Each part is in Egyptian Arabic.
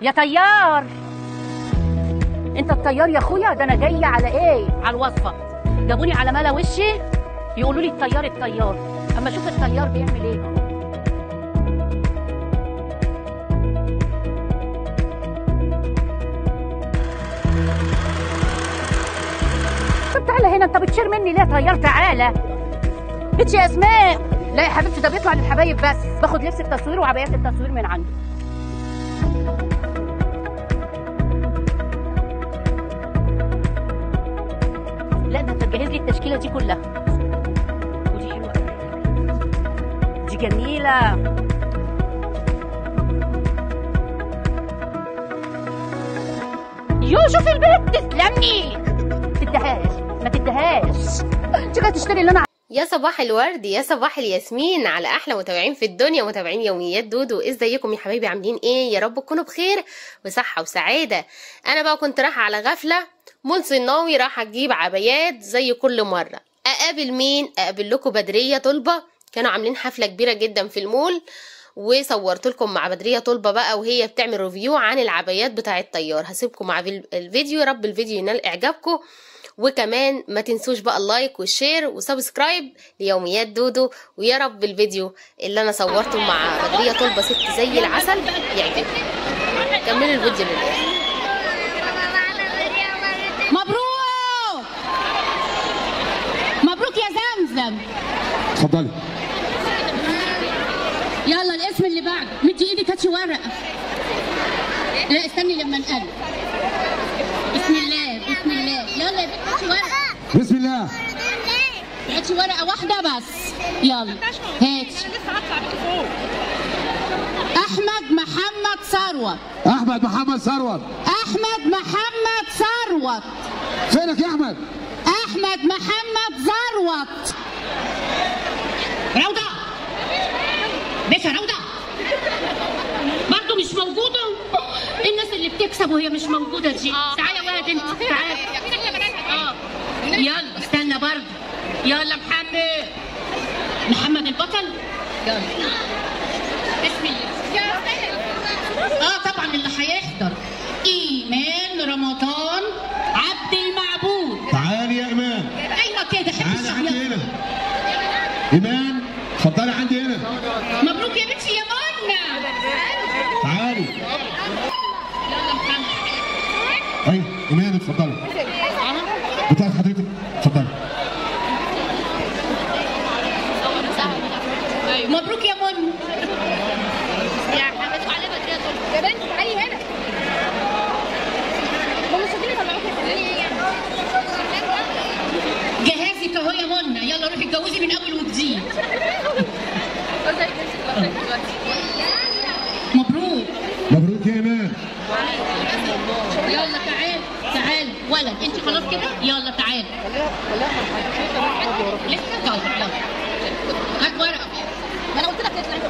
يا طيار انت الطيار يا اخويا ده انا جايه على ايه على الوصفه جابوني على ملا وشي يقولوا لي الطيار الطيار اما اشوف الطيار بيعمل ايه طب تعالى هنا انت بتشير مني ليه طيار تعالى بنت يا اسماء لا يا حبيبتي ده بيطلع للحبايب بس باخد لبس التصوير وعبايات التصوير من عنده لا ده انت تجهز لي التشكيله دي كلها ودي حلوه أوي. دي جميله يو شوف البنت تسلمني ما تديهاش ما تديهاش انت جاي تشتري اللي انا يا صباح الورد يا صباح الياسمين على احلى متابعين في الدنيا متابعين يوميات دودو ازيكم يا حبايبي عاملين ايه يا رب تكونوا بخير وصحه وسعاده انا بقى كنت رايحه على غفله مول صناوي رايحه اجيب عبايات زي كل مره اقابل مين اقابل لكم بدريه طلبه كانوا عاملين حفله كبيره جدا في المول وصورت لكم مع بدريه طلبه بقى وهي بتعمل ريفيو عن العبايات بتاع الطيار هسيبكم مع الفيديو يا رب الفيديو ينال اعجابكم وكمان ما تنسوش بقى اللايك والشير وسبسكرايب ليوميات دودو ويا رب الفيديو اللي انا صورته مع بدريه طلبه ست زي العسل يعجبكم كملوا الفيديو للاخر مبروك مبروك يا زمزم اتفضلي يلا الاسم اللي بعده مدي ايدك هاتي ورقه لا استني لما نقلب بسم الله بسم الله يلا يا بنت هاتي ورقه بسم الله هاتي ورقه واحده بس يلا هاتي احمد محمد ثروت احمد محمد ثروت احمد محمد ثروت فينك يا احمد احمد محمد ثروت روضه باشا روضه برضه مش موجوده الناس اللي بتكسب وهي مش موجوده دي تعالى يا واد انت تعالى اه يلا استنى برضه يلا محمد محمد البطل يلا بسم الله اه طبعا اللي هيحضر ايمان رمضان عبد المعبود تعالي يا ايمان ايوه كده حب تعالي عندي الشهية. هنا ايمان اتفضلي عندي هنا مبروك يا بنتي يا منى تعالي يلا محمد ايوه ايمان اتفضلي بتاعت حضرتك اتفضلي مبروك يا منى يا حبيبتي على بدريه طلبه يا بنت تعالي هنا هم مش قادرين يطلعوكي جهازك اهو يا منى يلا روحي اتجوزي من اول وجديد مبروك مبروك يا ايمان يلا تعال تعال ولد انت خلاص كده يلا تعال لسه طيب يلا هات ورقه ما انا قلت لك اطلعي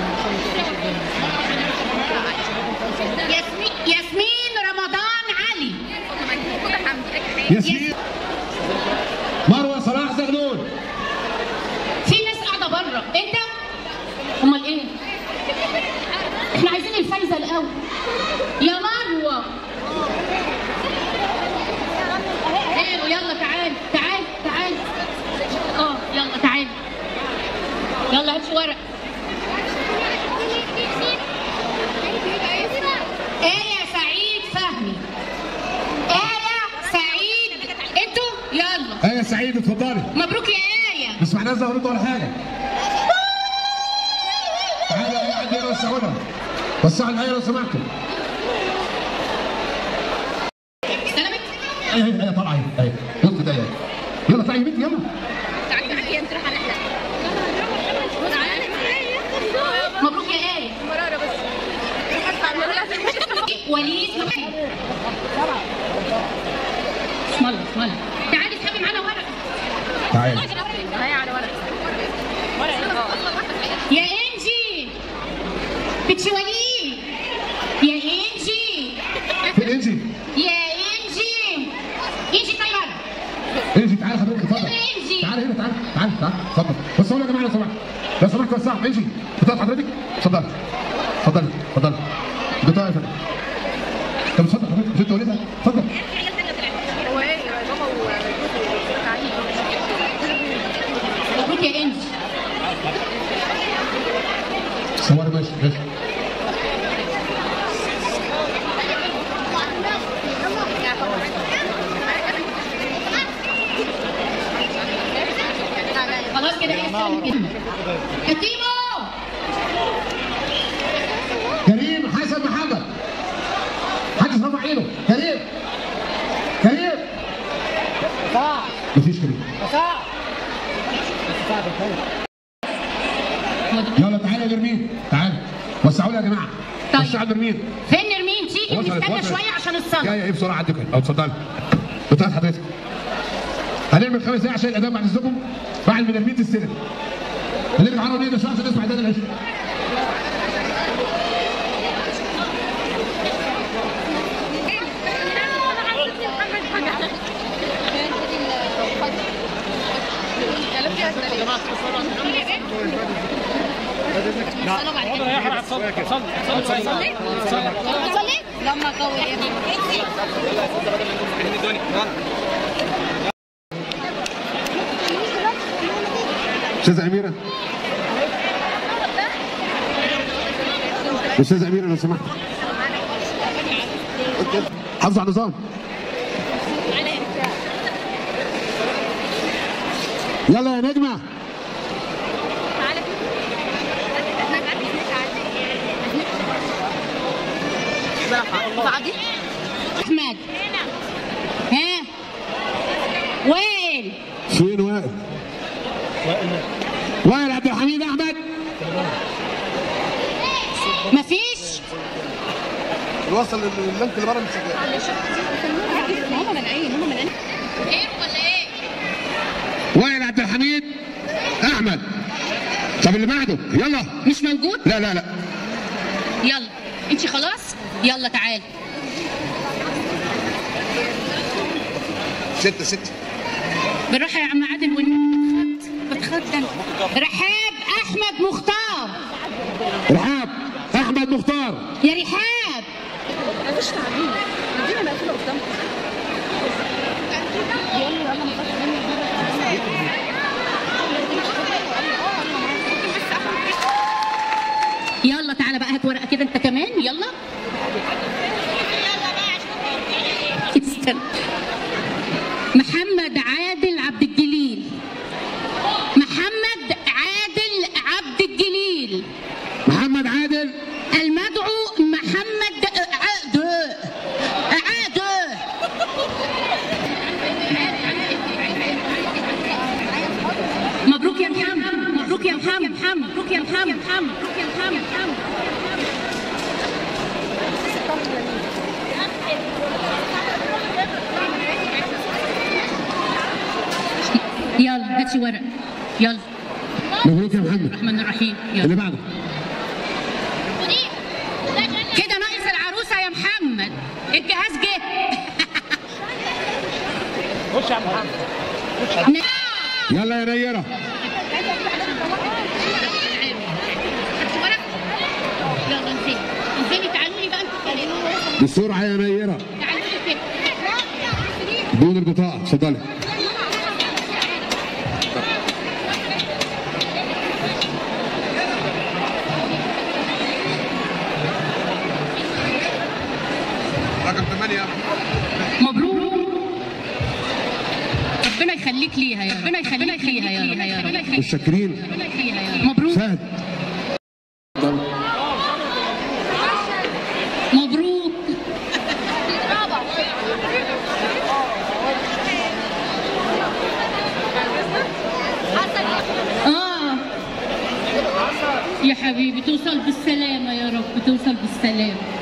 ياسمين ياسمين رمضان علي ياسمين مروه صلاح زغلول في ناس قاعده بره انت امال ايه احنا عايزين الفايزه الاول يا مروه ايوه يلا تعال تعال تعال اه يلا تعال يلا هات ورق آية سعيد فهمي آية سعيد انتوا يلا ايه سعيد اتفضلي مبروك يا آية ما سمعناش زغلول ولا حاجه تعالي يا عندي هنا وسعوا لها وسعوا الايه لو سمحتوا سلامت ايه ايه ايه طلع ايه ايه يلا ده يلا طلعي يا بنتي يلا مبروك يا آية وليد محمد اسم الله اسم الله تعالي اسحبي معانا ورقة تعالي يا انجي بتشي وليد يا انجي فين انجي يا انجي انجي طيارة انجي تعالي حضرتك اتفضل انجي تعالي هنا تعالي تعالي تعالي اتفضل وسعوا يا جماعه لو سمحت لو سمحت وسعوا انجي بتاعت حضرتك اتفضلي اتفضلي اتفضلي بتاعي فندم كده يا سلام كده كتيمو كريم حسن محمد حد رفع ايده كريم كريم مفيش كريم يلا تعالى يا نرمين تعالى وسعوا لي يا جماعه طيب. وسعوا نرمين فين نرمين تيجي وصلت، نستنى وصلت. شويه عشان يا الصلاه يا ايه بسرعه عدي كده او اتفضلي بتاعت حضرتك هنعمل خمس دقايق عشان الاذان بعد اذنكم بعد ما نرمين تستلم هنرجع عنه نهدى شويه عشان نسمع اذان العشاء لما قوي استاذه اميره استاذه اميره لو سمحت حافظ على النظام يلا يا نجمه احمد ها وائل فين وائل؟ وائل عبد الحميد احمد مفيش الوصل اللينك اللي بره مش شغال هم منعين هم منعين ايه ولا ايه وائل عبد الحميد احمد طب اللي بعده يلا مش موجود لا لا لا يلا انت خلاص يلا تعالي ستة ستة بالراحه يا عم عادل والنبي بتخض بتخض رحاب احمد مختار رحاب احمد مختار يا رحاب يلا تعالى بقى هات ورقه كده انت كمان يلا استنى محمد عادل عبد الجليل محمد عادل عبد الجليل محمد عادل المدعو محمد عاد عاد مبروك يا محمد مبروك يا محمد مبروك يا محمد مبروك يا محمد يلا هاتي ورق يلا مبروك يا محمد الرحمن الرحيم يلا اللي بعده كده ناقص العروسه يا محمد الجهاز جه خش يا محمد يلا يا نيره يلا انزلي انزلي تعالوا لي بقى انتوا تعالوا بسرعه يا نيره تعالوا لي كده دون البطاقه اتفضلي رقم ثمانية مبروك ربنا يخليك ليها يا ربنا يخليك ليها يا رب يا رب متشكرين مبروك فهد مبروك اه يا حبيبي توصل بالسلامة يا رب توصل بالسلامة